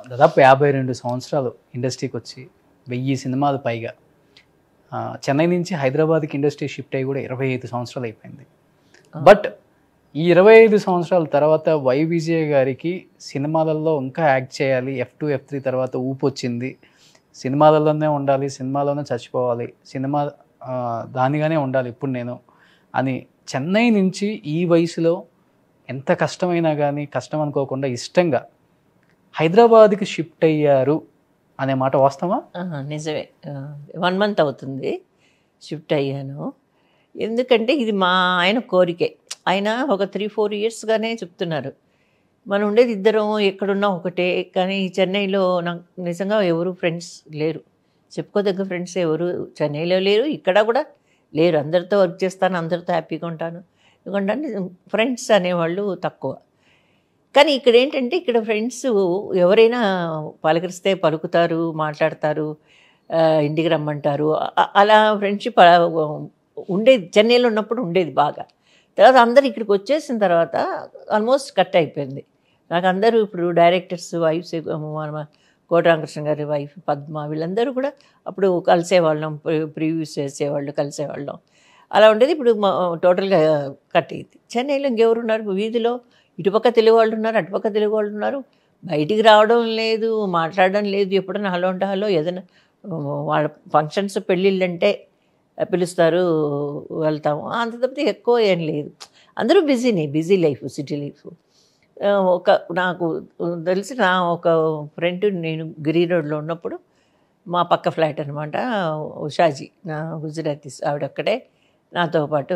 దాదాపు యాభై రెండు సంవత్సరాలు ఇండస్ట్రీకి వచ్చి వెయ్యి సినిమాలు పైగా ఆ, చెన్నై నుంచి హైదరాబాద్కి ఇండస్ట్రీ షిఫ్ట్ అయ్యి కూడా ఇరవై ఐదు సంవత్సరాలు అయిపోయింది బట్ ఈ ఇరవై ఐదు సంవత్సరాల తర్వాత వై విజయ్ గారికి సినిమాలలో ఇంకా యాక్ట్ చేయాలి ఎఫ్ టూ ఎఫ్ త్రీ తర్వాత ఊపు వచ్చింది సినిమాలలోనే ఉండాలి సినిమాలోనే చచ్చిపోవాలి సినిమా ఆ, దానిగానే ఉండాలి ఇప్పుడు నేను అని చెన్నై నుంచి ఈ వయసులో ఎంత కష్టమైనా కానీ కష్టం అనుకోకుండా ఇష్టంగా హైదరాబాద్కి షిఫ్ట్ అయ్యారు అనే మాట వాస్తవా ఆ, నిజమే వన్ మంత్ అవుతుంది షిఫ్ట్ అయ్యాను ఎందుకంటే ఇది మా ఆయన కోరికే ఆయన ఒక త్రీ ఫోర్ ఇయర్స్గానే చెప్తున్నారు మనం ఉండేది ఇద్దరం ఎక్కడున్నా ఒకటే కానీ ఈ చెన్నైలో నాకు నిజంగా ఎవరు ఫ్రెండ్స్ లేరు చెప్పుకోదగ్గ ఫ్రెండ్స్ ఎవరు చెన్నైలో లేరు ఇక్కడ కూడా లేరు అందరితో వర్క్ చేస్తాను అందరితో హ్యాపీగా ఉంటాను ఎందుకంటే ఫ్రెండ్స్ అనేవాళ్ళు తక్కువ కానీ ఇక్కడ ఏంటంటే ఇక్కడ ఫ్రెండ్స్ ఎవరైనా పలకరిస్తే పలుకుతారు మాట్లాడతారు ఆ, ఇంటికి రమ్మంటారు అ- అలా ఫ్రెండ్షిప్ ఉండేది చెన్నైలో ఉన్నప్పుడు ఉండేది బాగా తర్వాత అందరు ఇక్కడికి వచ్చేసిన తర్వాత ఆల్మోస్ట్ కట్ అయిపోయింది నాకు అందరూ ఇప్పుడు డైరెక్టర్స్ వైఫ్స్ మన కోటరామకృష్ణ గారి వైఫ్ పద్మ వీళ్ళందరూ కూడా అప్పుడు కలిసేవాళ్ళం ప్రివ్యూస్ చేసేవాళ్ళు కలిసేవాళ్ళం అలా ఉండేది ఇప్పుడు మా- టోటల్గా కట్ అయింది చెన్నైలో ఇంకెవరు ఉన్నారు వీధిలో ఇటుపక్క తెలుగు వాళ్ళు ఉన్నారు అటుపక్క తెలుగు వాళ్ళు ఉన్నారు బయటికి రావడం లేదు మాట్లాడడం లేదు ఎప్పుడైనా హలో అంటే హలో ఏదైనా ఆ, వాళ్ళ ఫంక్షన్స్ పెళ్ళిళ్ళు అంటే పిలుస్తారు వెళ్తాము అంత తప్పితే ఎక్కువ ఏం లేదు అందరూ బిజీనే బిజీ లైఫ్ సిటీ లైఫ్ ఆ, ఒక నాకు తెలిసి నా ఒక ఫ్రెండ్ నేను గిరి రోడ్లో ఉన్నప్పుడు మా పక్క ఫ్లాట్ అనమాట ఉషాజీ నా గుజరాతీస్ ఆవిడ ఒక్కడే నాతో పాటు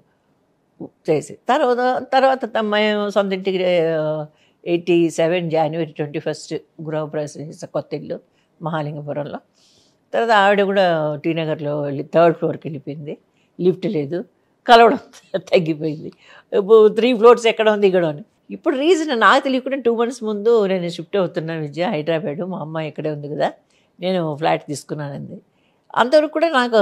చేసి తర్వాత తర్వాత త- మేము సొంత ఇంటికి ఎయిటీ సెవెన్ జనవరి ట్వంటీ ఫస్ట్ గృహప్రవేశం చేసే కొత్త ఇల్లు మహాలింగపురంలో తర్వాత ఆవిడ కూడా టీ నగర్లో వెళ్ళి థర్డ్ ఫ్లోర్కి వెళ్ళిపోయింది లిఫ్ట్ లేదు కలవడం తగ్గిపోయింది ఇప్పుడు త్రీ ఫ్లోర్స్ ఎక్కడ ఉంది ఇక్కడ ఉంది ఇప్పుడు రీజన్ నాకు తెలియకుండా టూ మంత్స్ ముందు నేను షిఫ్ట్ అవుతున్నాను విద్య హైదరాబాద్ మా అమ్మ ఇక్కడే ఉంది కదా నేను ఫ్లాట్ తీసుకున్నానంది అంతవరకు కూడా నాకు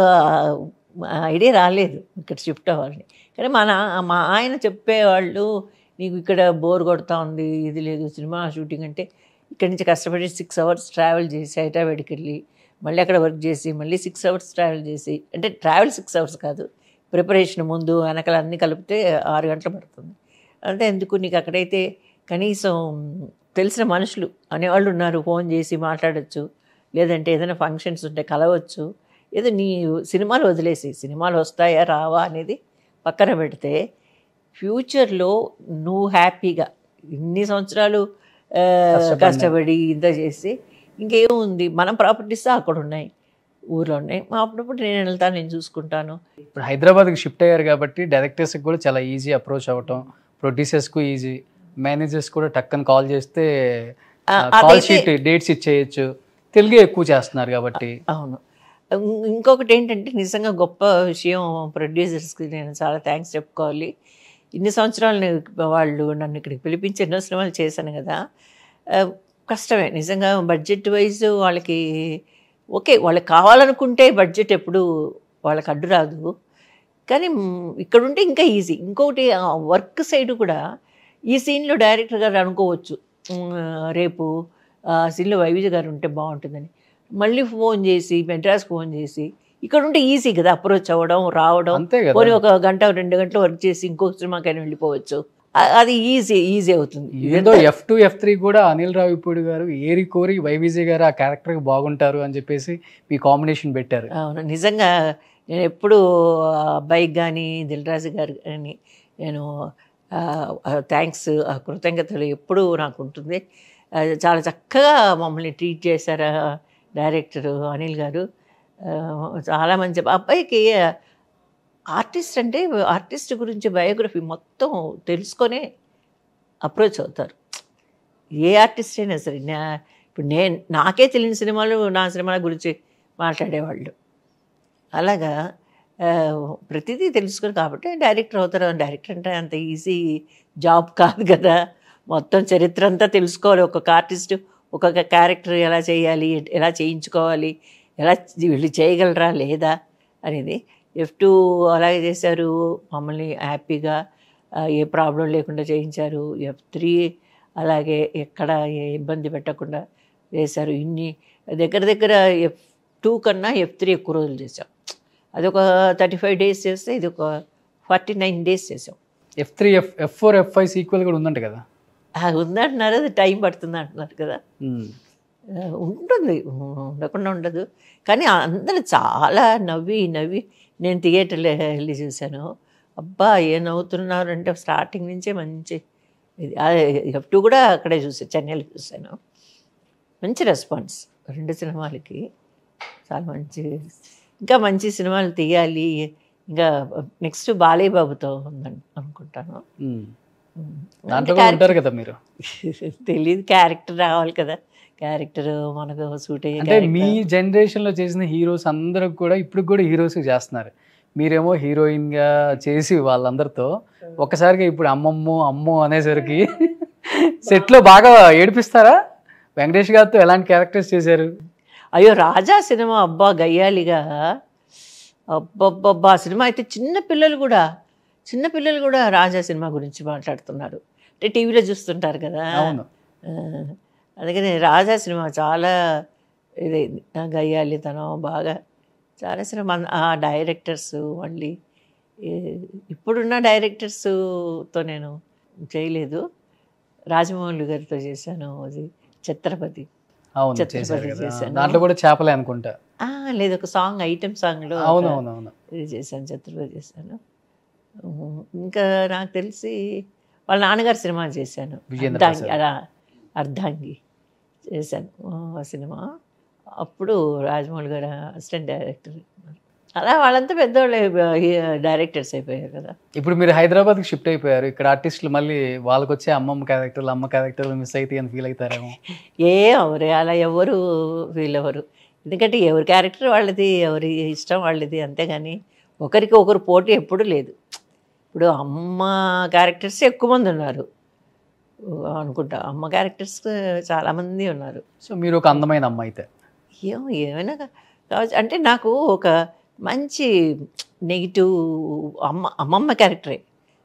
ఐడియా రాలేదు ఇక్కడ షిఫ్ట్ అవ్వాలని కానీ మా నా మా ఆయన చెప్పేవాళ్ళు నీకు ఇక్కడ బోర్ కొడతా ఉంది ఇది లేదు సినిమా షూటింగ్ అంటే ఇక్కడి నుంచి కష్టపడి సిక్స్ అవర్స్ ట్రావెల్ చేసి హైదరాబాద్కి వెళ్ళి మళ్ళీ అక్కడ వర్క్ చేసి మళ్ళీ సిక్స్ అవర్స్ ట్రావెల్ చేసి అంటే ట్రావెల్ సిక్స్ అవర్స్ కాదు ప్రిపరేషన్ ముందు వెనకాల అన్నీ కలిపితే ఆరు గంటలు పడుతుంది అంటే ఎందుకు నీకు అక్కడైతే కనీసం తెలిసిన మనుషులు అనేవాళ్ళు ఉన్నారు ఫోన్ చేసి మాట్లాడచ్చు లేదంటే ఏదైనా ఫంక్షన్స్ ఉంటే కలవచ్చు ఏదో నీ సినిమాలు వదిలేసి సినిమాలు వస్తాయా రావా అనేది పక్కన పెడితే ఫ్యూచర్లో నువ్వు హ్యాపీగా ఇన్ని సంవత్సరాలు ఆ, కష్టపడినా. కష్టపడి ఇంత చేసి ఇంకేముంది మన ప్రాపర్టీస్ అక్కడ ఉన్నాయి ఊర్లో ఉన్నాయి మా అప్పుడప్పుడు నేను వెళ్తాను నేను చూసుకుంటాను ఇప్పుడు హైదరాబాద్కి షిఫ్ట్ అయ్యారు కాబట్టి డైరెక్టర్స్కి కూడా చాలా ఈజీ అప్రోచ్ అవ్వటం ప్రొడ్యూసర్స్కు ఈజీ మేనేజర్స్ కూడా టక్కని కాల్ చేస్తే ఆ, కాల్ అదైతే- షీట్ డేట్స్ ఇచ్చేయచ్చు తెలుగే ఎక్కువ చేస్తున్నారు కాబట్టి అవును ఇం- ఇంకొకటి ఏంటంటే నిజంగా గొప్ప విషయం ప్రొడ్యూసర్స్కి నేను చాలా థ్యాంక్స్ చెప్పుకోవాలి ఇన్ని సంవత్సరాలు నేను- వాళ్ళు నన్ను ఇక్కడికి పిలిపించి ఎన్నో సినిమాలు చేశాను కదా ఆ, కష్టమే నిజంగా బడ్జెట్ వైజ్ వాళ్ళకి ఓకే వాళ్ళకి కావాలనుకుంటే బడ్జెట్ ఎప్పుడు వాళ్ళకి అడ్డు రాదు కానీ మ్, ఇక్కడ ఉంటే ఇంకా ఈజీ ఇంకొకటి వర్క్ సైడ్ కూడా ఈ సీన్లో డైరెక్టర్ గారు అనుకోవచ్చు మ్, రేపు ఆ సీన్లో వైవిజ గారు ఉంటే బాగుంటుందని మళ్ళీ ఫోన్ చేసి మెడ్రాస్ ఫోన్ చేసి ఇక్కడ ఉంటే ఈజీ కదా అప్రోచ్ అవ్వడం రావడం అంతే కదా పోనీ ఒక గంట రెండు గంటలు వర్క్ చేసి ఇంకో సినిమాకైనా వెళ్ళిపోవచ్చు అ- అది ఈజీ ఈజీ అవుతుంది ఏదో ఎఫ్ టూ ఎఫ్ త్రీ కూడా అనిల్ రావిపూడి గారు ఏరి కోరి వైవిజయ్ గారు ఆ క్యారెక్టర్కి బాగుంటారు అని చెప్పేసి మీ కాంబినేషన్ పెట్టారు అవును నిజంగా నేను ఎప్పుడు ఆ అబ్బాయికి కానీ దిల్రాజు గారు కానీ నేను థ్యాంక్స్ కృతజ్ఞతలు ఎప్పుడూ నాకు ఉంటుంది ఆ, చాలా చక్కగా మమ్మల్ని ట్రీట్ చేశారు ఆ డైరెక్టర్ అనిల్ గారు ఆ, చాలా మంచి అబ్బాయికి ఆర్టిస్ట్ అంటే ఆర్టిస్ట్ గురించి బయోగ్రఫీ మొత్తం తెలుసుకొనే అప్రోచ్ అవుతారు ఏ ఆర్టిస్ట్ అయినా సరే నా ఇప్పుడు నేను నాకే తెలియని సినిమాలు నా సినిమాల గురించి మాట్లాడేవాళ్ళు అలాగా ఆ, ప్రతిదీ తెలుసుకుని కాబట్టి డైరెక్టర్ అవుతారు డైరెక్టర్ అంటే అంత ఈజీ జాబ్ కాదు కదా మొత్తం చరిత్ర అంతా తెలుసుకోవాలి ఒక్కొక్క ఆర్టిస్ట్ ఒక్కొక్క క్యారెక్టర్ ఎలా చేయాలి ఎలా చేయించుకోవాలి ఎలా వీళ్ళు చేయగలరా లేదా అనేది ఎఫ్ టూ అలాగే చేశారు మమ్మల్ని హ్యాపీగా ఆ, ఏ ప్రాబ్లం లేకుండా చేయించారు ఎఫ్ త్రీ అలాగే ఎక్కడ ఏ ఇబ్బంది పెట్టకుండా వేశారు ఇన్ని దగ్గర దగ్గర ఎఫ్ టూ కన్నా ఎఫ్ త్రీ ఎక్కువ రోజులు చేసాం అది ఒక థర్టీ ఫైవ్ డేస్ చేస్తే ఇది ఒక ఫార్టీ నైన్ డేస్ చేసాం F three F F four F five sequel కూడా ఉందంట కదా అది ఉందంటున్నారు అది టైం పడుతుంది అంటున్నారు కదా ఉమ్. ఆ, ఉంటుంది ఉండకుండా ఉండదు కానీ అందరూ చాలా నవ్వి నవ్వి నేను థియేటర్లో వెళ్ళి చూశాను అబ్బా ఏ నవ్వుతున్నారంటే స్టార్టింగ్ నుంచే మంచి ఇది ఎఫ్ టూ కూడా అక్కడే చూసాను చెన్నైలో చూశాను మంచి రెస్పాన్స్ రెండు సినిమాలకి చాలా మంచి ఇంకా మంచి సినిమాలు తీయాలి ఇంకా నెక్స్ట్ బాలయ్య బాబుతో ఉందని అనుకుంటాను ఉమ్. ఉమ్. దాంట్లో కూడా ఉంటారు కదా మీరు తెలియదు క్యారెక్టర్ రావాలి కదా క్యారెక్టర్ మనకు సూట్ అయ్యే అంటే మీ జనరేషన్ లో చేసిన హీరోస్ అందరూ కూడా ఇప్పుడు కూడా హీరోస్ చేస్తున్నారు మీరేమో హీరోయిన్ గా చేసి వాళ్ళందరితో ఒక్కసారిగా ఇప్పుడు అమ్మమ్మో అమ్మో అనేసరికి సెట్ లో బాగా ఏడిపిస్తారా వెంకటేష్ గారితో ఎలాంటి క్యారెక్టర్స్ చేశారు అయ్యో రాజా సినిమా అబ్బా గయ్యాలిగా అబ్బబ్బబ్బా ఆ సినిమా అయితే చిన్న పిల్లలు కూడా చిన్న పిల్లలు కూడా రాజా సినిమా గురించి మాట్లాడుతున్నారు అంటే టీవీలో చూస్తుంటారు కదా అవును ఆ, అందుకని రాజా సినిమా చాలా ఇదైంది ఆ గయ్యాలితనం బాగా చాలా సినిమా ఆ డైరెక్టర్స్ మళ్ళీ ఈ- ఇప్పుడున్న డైరెక్టర్స్తో నేను చేయలేదు రాజమౌళి గారితో చేశాను అది ఛత్రపతి అవును ఛత్రపతి చేశారు కదా చేశాను. దాంట్లో కూడా చేపలే అనుకుంటా ఆ, లేదు ఒక సాంగ్ ఐటమ్ సాంగ్లో అవును అవును అవును ఇది చేశాను ఛత్రపతి చేశాను ఉమ్, ఇంకా నాకు తెలిసి వాళ్ళ నాన్నగారి సినిమా చేశాను విజేంద్ర అర్ధాంగి అలా అర్ధాంగి చేశాను ఆ సినిమా అప్పుడు రాజమౌళి గారు అసిస్టెంట్ డైరెక్టర్ అలా వాళ్ళంతా పెద్దవాళ్ళే డైరెక్టర్స్ అయిపోయారు కదా ఇప్పుడు మీరు హైదరాబాద్ కి షిఫ్ట్ అయిపోయారు ఇక్కడ ఆర్టిస్టులు మళ్ళీ వాళ్ళకి వచ్చే అమ్మమ్మ క్యారెక్టర్లు అమ్మ క్యారెక్టర్లు మిస్ అయితే అని ఫీల్ అవుతారేమో ఏ ఎవరు అలా ఎవరు వీళ్ళెవరు ఎందుకంటే ఎవరి క్యారెక్టర్ వాళ్ళది ఎవరి ఇష్టం వాళ్ళది అంతేగాని ఒకరికి ఒకరు పోటీ ఎప్పుడూ లేదు ఇప్పుడు అమ్మ క్యారెక్టర్స్ ఎక్కువ మంది ఉన్నారు అనుకుంటా అమ్మ క్యారెక్టర్స్ చాలామంది ఉన్నారు సో మీరు ఒక అందమైన అమ్మ అయితే ఏమో ఏమైనా కా- కావచ్చు అంటే నాకు ఒక మంచి నెగిటివ్ అమ్మ అమ్మమ్మ క్యారెక్టరే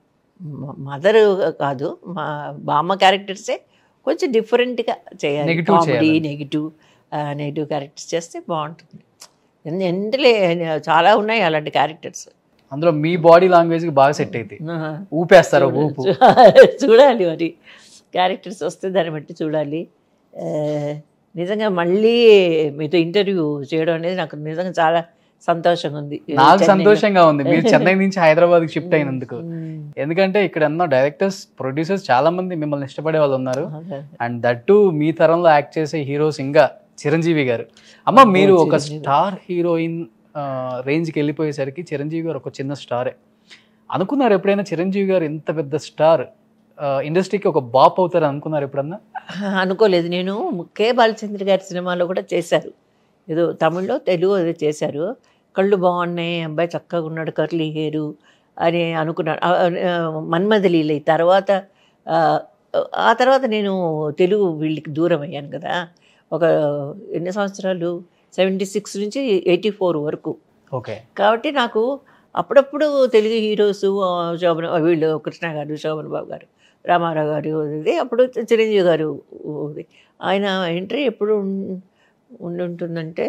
మదర్ కాదు మా బామ్మ క్యారెక్టర్సే కొంచెం డిఫరెంట్గా చేయాలి Negative కామెడీ చేయాలి. నెగిటివ్ నెగిటివ్ క్యారెక్టర్స్ చేస్తే బాగుంటుంది ఎందు- ఎందులే చాలా ఉన్నాయి అలాంటి క్యారెక్టర్స్ అందులో మీ బాడీ లాంగ్వేజ్ కి బాగా సెట్ అయితే ఊపేస్తారు ఒక ఊపు చూడాలి మరి క్యారెక్టర్స్ వస్తే దాన్ని బట్టి చూడాలి ఆ, నిజంగా మళ్ళీ మీతో ఇంటర్వ్యూ చేయడం అనేది నాకు నిజంగా చాలా సంతోషంగా ఉంది నాకు చెన్నైలో. సంతోషంగా ఉంది మీరు చెన్నై నుంచి హైదరాబాద్ కి షిఫ్ట్ అయినందుకు మ్మ్. ఎందుకంటే ఇక్కడ ఉన్న డైరెక్టర్స్ ప్రొడ్యూసర్స్ చాలా మంది మిమ్మల్ని ఇష్టపడే వాళ్ళు ఉన్నారు అదే. అండ్ దట్టు మీ తరంలో యాక్ట్ చేసే హీరోస్ ఇంకా చిరంజీవి గారు అమ్మ మీరు ఒక చిరంజీవి. స్టార్ హీరోయిన్ రేంజ్కి వెళ్ళిపోయేసరికి చిరంజీవి గారు ఒక చిన్న స్టారే అనుకున్నారు ఎప్పుడైనా చిరంజీవి గారు ఇంత పెద్ద స్టార్ ఇండస్ట్రీకి ఒక బాప్ అవుతారు అనుకున్నారు ఎప్పుడన్నా అనుకోలేదు నేను కే బాలచంద్ర గారి సినిమాలో కూడా చేశారు ఏదో తమిళ్లో తెలుగు ఏదో చేశారు కళ్ళు బాగున్నాయి అబ్బాయి చక్కగా ఉన్నాడు కర్లీ హెయిరు అని అనుకున్నాను ఆ, ఆ, మన్మథలీల తర్వాత ఆ, ఆ తర్వాత నేను తెలుగు వీళ్ళకి దూరం అయ్యాను కదా ఒక ఎన్ని సంవత్సరాలు సెవెంటీ సిక్స్ నుంచి ఎయిటీ ఫోర్ వరకు ఓకే కాబట్టి నాకు అప్పుడప్పుడు తెలుగు హీరోస్ ఆ, శోభన వీళ్ళు కృష్ణ గారు శోభన్ బాబు గారు రామారావు గారు ఇది అప్పుడు చిరంజీవి గారు ఇది. ఆయన ఎంట్రీ ఎప్పుడు ఉం- ఉండి ఉంటుందంటే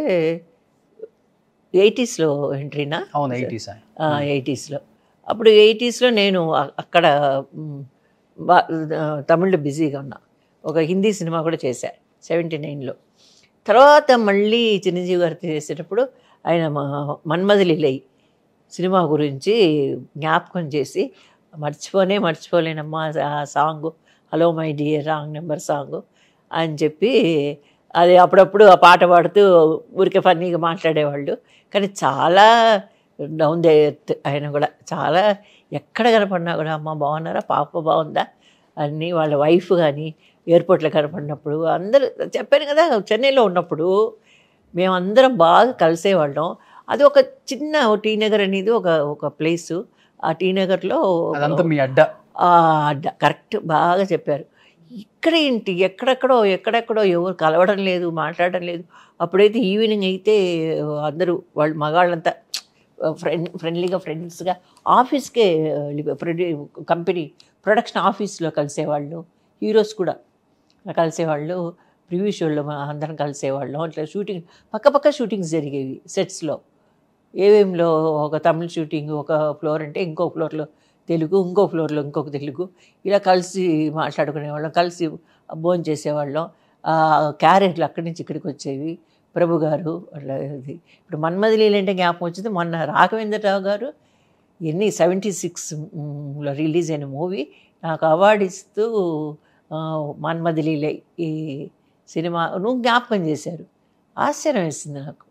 ఎయిటీస్లో ఎంట్రీనా అవును ఎయిటీస్ ఎయిటీస్లో అప్పుడు ఎయిటీస్లో నేను అ- అక్కడ మ్, బా- ఆ, తమిళ్లో బిజీగా ఉన్నా ఒక హిందీ సినిమా కూడా చేశా సెవెంటీ నైన్లో తర్వాత మళ్ళీ చిరంజీవి గారు చేసేటప్పుడు ఆయన మ- మన్మథలిలై సినిమా గురించి జ్ఞాపకం చేసి మర్చిపోనే మర్చిపోలేనమ్మా ఆ song hello my dear wrong number song అని చెప్పి అది అప్పుడప్పుడు ఆ పాట పాడుతూ ఊరికే ఫన్నీగా మాట్లాడేవాళ్ళు కానీ చాలా డౌన్ దే ఎర్త్ ఆయన కూడా చాలా ఎక్కడ కనపడినా కూడా అమ్మ బాగున్నారా పాప బాగుందా అన్నీ వాళ్ళ వైఫ్ కానీ ఎయిర్పోర్ట్లో కనపడినప్పుడు అందరూ చెప్పాను కదా చెన్నైలో ఉన్నప్పుడు మేమందరం బాగా కలిసేవాళ్ళం అది ఒక చిన్న టీ నగర్ అనేది ఒక ఒక ప్లేసు ఆ టీ నగర్లో అదంతా మీ అడ్డ ఆ అడ్డ కరెక్ట్ బాగా చెప్పారు ఇక్కడ ఏంటి ఎక్కడెక్కడో ఎక్కడెక్కడో ఎవరు కలవడం లేదు మాట్లాడడం లేదు అప్పుడైతే ఈవినింగ్ అయితే అందరూ వాళ్ళు మగాళ్ళంతా ఫ్రెండ్ ఫ్రెండ్లీగా ఫ్రెండ్స్గా ఆఫీస్కే కంపెనీ ప్రొడక్షన్ ఆఫీస్లో కలిసేవాళ్ళు హీరోస్ కూడా కలిసేవాళ్ళు ప్రివ్యూ షోలో అందరం కలిసేవాళ్ళం అట్లా షూటింగ్ పక్క పక్క షూటింగ్స్ జరిగేవి సెట్స్లో ఏవేంలో ఒక తమిళ షూటింగ్ ఒక ఫ్లోర్ అంటే ఇంకో ఫ్లోర్లో తెలుగు ఇంకో ఫ్లోర్లో ఇంకొక తెలుగు ఇలా కలిసి మాట్లాడుకునేవాళ్ళం కలిసి భోజనం చేసేవాళ్ళం ఆ క్యారెట్లు అక్కడి నుంచి ఇక్కడికి వచ్చేవి ప్రభు గారు అట్లా ఇది ఇప్పుడు మన్మదిలీలు అంటే జ్ఞాపకం వచ్చింది మొన్న రాఘవేంద్రరావు గారు ఎన్ని సెవెంటీ సిక్స్లో రిలీజ్ అయిన మూవీ నాకు అవార్డు ఇస్తూ ఆ, మన్మదిలీలే ఈ సినిమా నువ్వు జ్ఞాపకం చేశారు ఆశ్చర్యం వేసింది నాకు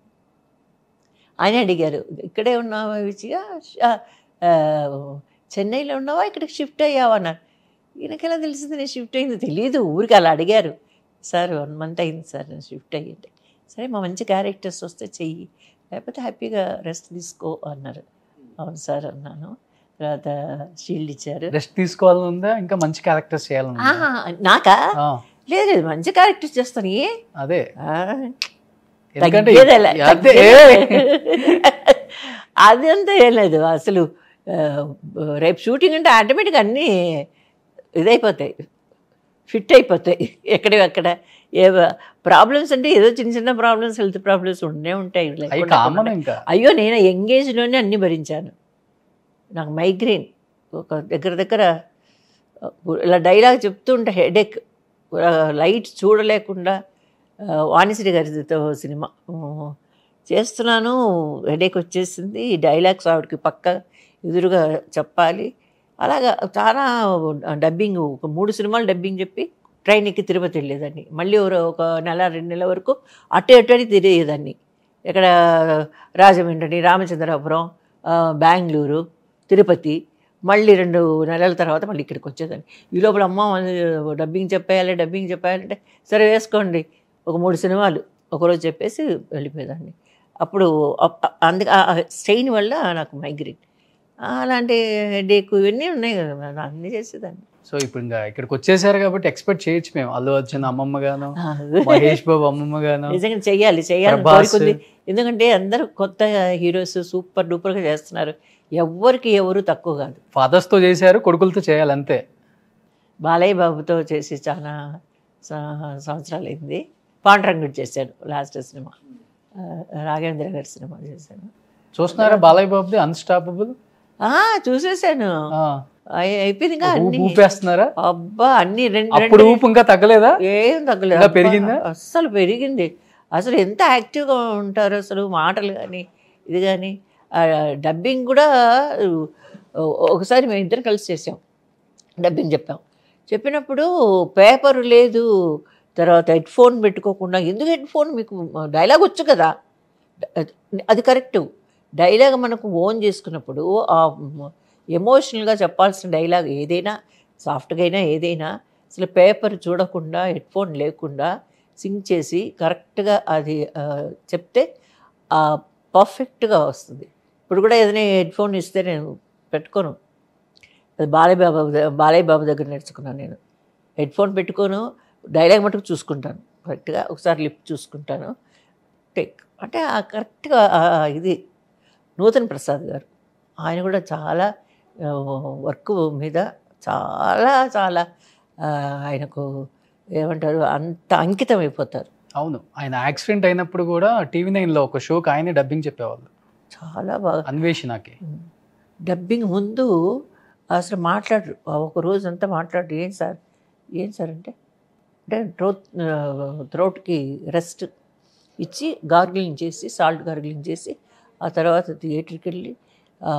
ఆయన అడిగారు ఇక్కడే ఉన్నావా విజయ ష- ఆ, చెన్నైలో ఉన్నావా ఇక్కడికి షిఫ్ట్ అయ్యావా అన్నారు ఈయనకెలా తెలిసింది నేను షిఫ్ట్ అయింది తెలియదు ఊరికి అలా అడిగారు సార్ వన్ మంత్ అయింది సార్ నేను షిఫ్ట్ అయ్యింది సరే మా మంచి క్యారెక్టర్స్ వస్తే చెయ్యి లేకపోతే హ్యాపీగా రెస్ట్ తీసుకో అన్నారు అవును సార్ అన్నాను తర్వాత షీల్డ్ ఇచ్చారు రెస్ట్ తీసుకోవాలని ఉందా ఇంకా మంచి క్యారెక్టర్స్ చేయాలని ఉందా? ఆహా, నాకా ఆ, లేదు లేదు మంచి క్యారెక్టర్స్ చేస్తాను ఏ అదే ఆ, ఎందుకంటే తగ్గేదేలే, అదే తగ్గేదే. అదంతా ఏం లేదు అసలు ఆ, రేపు షూటింగ్ అంటే ఆటోమేటిక్గా అన్నీ ఇదైపోతాయి ఫిట్ అయిపోతాయి ఎక్కడివి అక్కడ ఏ ప్రాబ్లమ్స్ అంటే ఏదో చిన్న చిన్న ప్రాబ్లమ్స్ హెల్త్ ప్రాబ్లమ్స్ ఉండే ఉంటాయి అవి లేకుండా కామన్ ఇంకా అయ్యో నేను ఎంగేజ్లోనే అన్నీ భరించాను నాకు మైగ్రేన్ ఒక దగ్గర దగ్గర ఇలా డైలాగ్ చెప్తూ ఉంటే హెడేక్ లైట్ చూడలేకుండా ఆ, వాణిశ్రీ గారితో సినిమా ఆ, చేస్తున్నాను హెడేక్ వచ్చేసింది ఈ డైలాగ్స్ ఆవిడకి పక్క ఎదురుగా చెప్పాలి అలాగా చాలా డబ్బింగ్ ఒక మూడు సినిమాలు డబ్బింగ్ చెప్పి ట్రైన్ ఎక్కి తిరుపతి వెళ్ళేదాన్ని మళ్ళీ ఒక- ఒక నెల రెండు నెలల వరకు అటు అటు అని తిరిగేదాన్ని ఇక్కడ రాజమండ్రి రామచంద్రాపురం ఆ, బెంగళూరు తిరుపతి మళ్ళీ రెండు నెలల తర్వాత మళ్ళీ ఇక్కడికి వచ్చేదాన్ని ఈ లోపల అమ్మ డబ్బింగ్ చెప్పేయాలి డబ్బింగ్ చెప్పేయాలంటే సరే వేసుకోండి ఒక మూడు సినిమాలు ఒకరోజు చెప్పేసి వెళ్ళిపోయేదాన్ని అప్పుడు అప్- అందుకే ఆ స్ట్రెయిన్ వల్ల నాకు మైగ్రేన్ అలాంటి హెడేక్ ఇవన్నీ ఉన్నాయి కదా నేను అన్నీ చేసేదాన్ని సో ఇప్పుడు ఇంకా ఇక్కడికి వచ్చేసారు కాబట్టి ఎక్స్పెక్ట్ చేయొచ్చు మేము అల్లు అర్జున్ అమ్మమ్మ గాను ఆ, మహేష్ బాబు అమ్మమ్మ గాను నిజంగా చెయ్యాలి చెయ్యాలని ప్రభాస్. కోరుకుంది ఎందుకంటే అందరూ కొత్త హీరోస్ సూపర్ డూపర్గా చేస్తున్నారు ఎవ్వరికి ఎవరు తక్కువ కాదు ఫాదర్స్ తో చేశారు కొడుకులతో చేయాలి అంతే బాలయ్య బాబుతో చేసి చాలా స- సంవత్సరాలు అయింది పాండ్రంగుడు చేశాను లాస్ట్ సినిమా ఆ, రాఘవేంద్ర గారి సినిమా చేశాను చూస్తున్నారా బాలయ్య బాబుది అన్స్టాపబుల్ ఆ, చూసేసాను అయి- అయిపోయింది ఇంకా అన్ని ఊపేస్తున్నారా అబ్బా అన్ని రెండు అప్పుడు రెండు ఊపు ఇంకా తగ్గలేదా ఏం తగ్గలేదు ఇంకా అబ్బా, పెరిగిందా? అస్సలు పెరిగింది అసలు ఎంత యాక్టివ్గా ఉంటారు అసలు మాటలు కానీ ఇది కానీ డబ్బింగ్ కూడా ఓ- ఒకసారి మేము ఇద్దరం కలిసి చేసాం డబ్బింగ్ చెప్పాం చెప్పినప్పుడు పేపర్ లేదు తర్వాత హెడ్ ఫోన్ పెట్టుకోకుండా ఎందుకు హెడ్ ఫోన్ మీకు డైలాగ్ వచ్చు కదా అది కరెక్టు డైలాగ్ మనకు ఓన్ చేసుకున్నప్పుడు ఆ ఎమోషనల్గా చెప్పాల్సిన డైలాగ్ ఏదైనా సాఫ్ట్గా అయినా ఏదైనా అసలు పేపర్ చూడకుండా హెడ్ ఫోన్ లేకుండా సింక్ చేసి కరెక్ట్గా అది ఆ, చెప్తే పర్ఫెక్ట్గా వస్తుంది ఇప్పుడు కూడా ఏదైనా హెడ్ ఫోన్ ఇస్తే నేను పెట్టుకోను అది బాలయ్య బాబు ద- బాలయ్య బాబు దగ్గర నేర్చుకున్నాను నేను హెడ్ ఫోన్ పెట్టుకోను డైలాగ్ మటుకు చూసుకుంటాను కరెక్ట్గా ఒకసారి లిప్ చూసుకుంటాను టేక్ అంటే ఆ కరెక్ట్గా ఆ ఇది నూతన్ ప్రసాద్ గారు ఆయన కూడా చాలా ఆ, వర్క్ మీద చాలా చాలా ఆ, ఆయనకు ఏమంటారు అంత అంకితం అయిపోతారు అవును ఆయన యాక్సిడెంట్ అయినప్పుడు కూడా టీవీ నైన్ లో ఒక షోకి ఆయనే డబ్బింగ్ చెప్పేవాళ్ళు చాలా బాగా అన్వేషణకి డబ్బింగ్ ముందు అసలు మాట్లాడరు ఆ ఒక రోజు అంతా మాట్లాడరు ఏం సార్ ఏం సార్ అంటే అంటే థ్రోట్ థ్రోట్కి రెస్ట్ ఇచ్చి గార్గిలింగ్ చేసి సాల్ట్ గార్గిలింగ్ చేసి ఆ తర్వాత థియేటర్కి వెళ్ళి ఆ,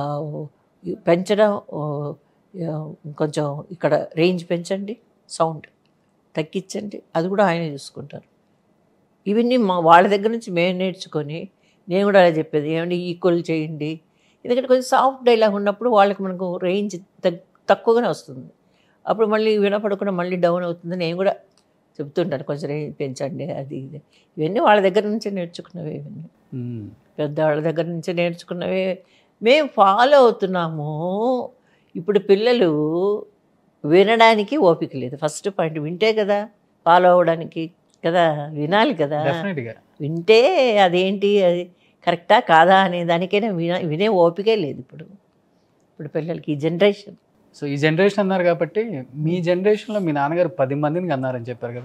పెంచడం ఓ, ఆ, కొంచెం ఇక్కడ రేంజ్ పెంచండి సౌండ్ తగ్గించండి అది కూడా ఆయనే చూసుకుంటారు ఇవన్నీ మా వాళ్ళ దగ్గర నుంచి మేము నేర్చుకొని నేను కూడా అలా చెప్పేది ఏమంటే ఈక్వల్ చేయండి ఎందుకంటే కొంచెం సాఫ్ట్ డైలాగ్ ఉన్నప్పుడు వాళ్ళకి మనకు రేంజ్ తగ్ తక్కువగానే వస్తుంది అప్పుడు మళ్ళీ వినపడకుండా మళ్ళీ డౌన్ అవుతుంది నేను కూడా చెప్తుంటాను కొంచెం రేంజ్ పెంచండి అది ఇది ఇవన్నీ వాళ్ళ దగ్గర నుంచే నేర్చుకున్నవి ఇవన్నీ ఉమ్. పెద్దవాళ్ళ దగ్గర నుంచి నేర్చుకున్నవే మేము ఫాలో అవుతున్నాము ఇప్పుడు పిల్లలు వినడానికి ఓపిక లేదు ఫస్ట్ పాయింట్ వింటే కదా ఫాలో అవ్వడానికి కదా వినాలి కదా Definitely గా వింటే అదేంటి అది కరెక్టా కాదా అనే దానికైనా విన వినే ఓపికే లేదు ఇప్పుడు ఇప్పుడు పిల్లలకి ఈ జనరేషన్ సో ఈ జనరేషన్ అన్నారు కాబట్టి మీ జనరేషన్లో మీ నాన్నగారు పది మందిని అన్నారని చెప్పారు కదా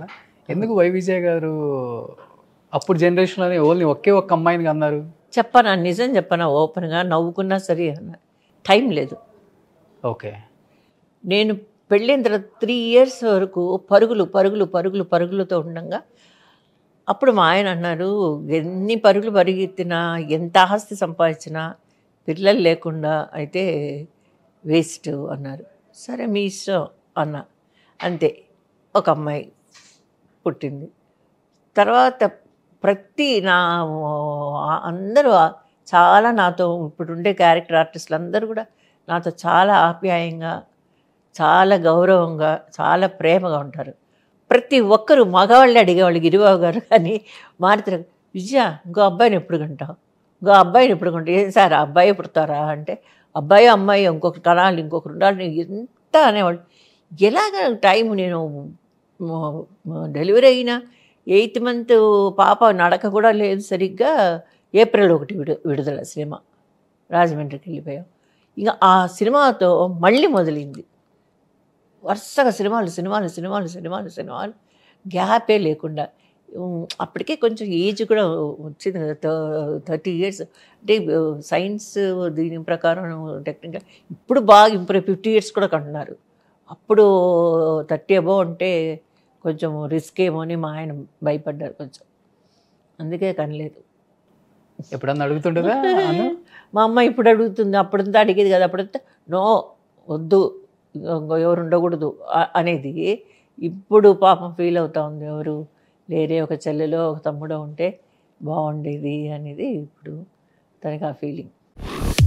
ఎందుకు వై విజయ్ గారు అప్పుడు జనరేషన్లోనే ఓన్లీ ఒకే ఒక్క అమ్మాయిని అన్నారు చెప్పనా నిజం చెప్పనా ఓపెన్గా నవ్వుకున్నా సరే అన్న టైం లేదు ఓకే నేను పెళ్ళైన తర్వాత త్రీ ఇయర్స్ వరకు పరుగులు పరుగులు పరుగులు పరుగులతో ఉండగా అప్పుడు మా ఆయన అన్నారు ఎన్ని పరుగులు పరిగెత్తినా ఎంత ఆస్తి సంపాదించినా పిల్లలు లేకుండా అయితే వేస్ట్ అన్నారు సరే మీ ఇష్టం అన్న అంతే ఒక అమ్మాయి పుట్టింది తర్వాత ప్రతి నా అందరూ చాలా నాతో ఇప్పుడు ఉండే క్యారెక్టర్ ఆర్టిస్టులు అందరూ కూడా నాతో చాలా ఆప్యాయంగా చాలా గౌరవంగా చాలా ప్రేమగా ఉంటారు ప్రతి ఒక్కరు మగవాళ్ళే అడిగేవాళ్ళు గిరిబాబు గారు కానీ మారుతారు విజయ ఇంకో అబ్బాయిని ఎప్పుడు కంటావు ఇంకో అబ్బాయిని ఎప్పుడు కంటావు ఏం సార్ ఆ అబ్బాయి పుడతారా అంటే అబ్బాయి అమ్మాయి ఇంకొకరు కనాలి ఇంకొకరు ఉండాలి ఎంత అనేవాళ్ళు ఎలాగ టైం నేను డెలివరీ అయిన ఎయిత్ మంత్ పాప నడక కూడా లేదు సరిగ్గా ఏప్రిల్ ఒకటి విడు విడుదల సినిమా రాజమండ్రికి వెళ్ళిపోయాం ఇంకా ఆ సినిమాతో మళ్ళీ మొదలైంది వరుసగా సినిమాలు సినిమాలు సినిమాలు సినిమాలు సినిమాలు గ్యాపే లేకుండా ఉమ్, అప్పటికే కొంచెం ఏజ్ కూడా వచ్చింది కదా థర్టీ ఇయర్స్ అంటే సైన్స్ దీని ప్రకారం టెక్నికల్ ఇప్పుడు బాగా ఇంప్రూవ్ ఫిఫ్టీ ఇయర్స్ కూడా కంటున్నారు అప్పుడు థర్టీ అబోవ్ అంటే కొంచెం రిస్క్ ఏమో అని మా ఆయన భయపడ్డారు కొంచెం అందుకే కనలేదు ఎప్పుడన్నా అడుగుతుంటుందా అను మా అమ్మ ఇప్పుడు అడుగుతుంది అప్పుడంతా అడిగేది కదా అప్పుడంతా నో వద్దు ఇంకో ఎవరు ఉండకూడదు అ- అనేది ఇప్పుడు పాపం ఫీల్ అవుతా ఉంది ఎవరు లేరే ఒక చెల్లెలో ఒక తమ్ముడో ఉంటే బాగుండేది అనేది ఇప్పుడు తనకి ఆ ఫీలింగ్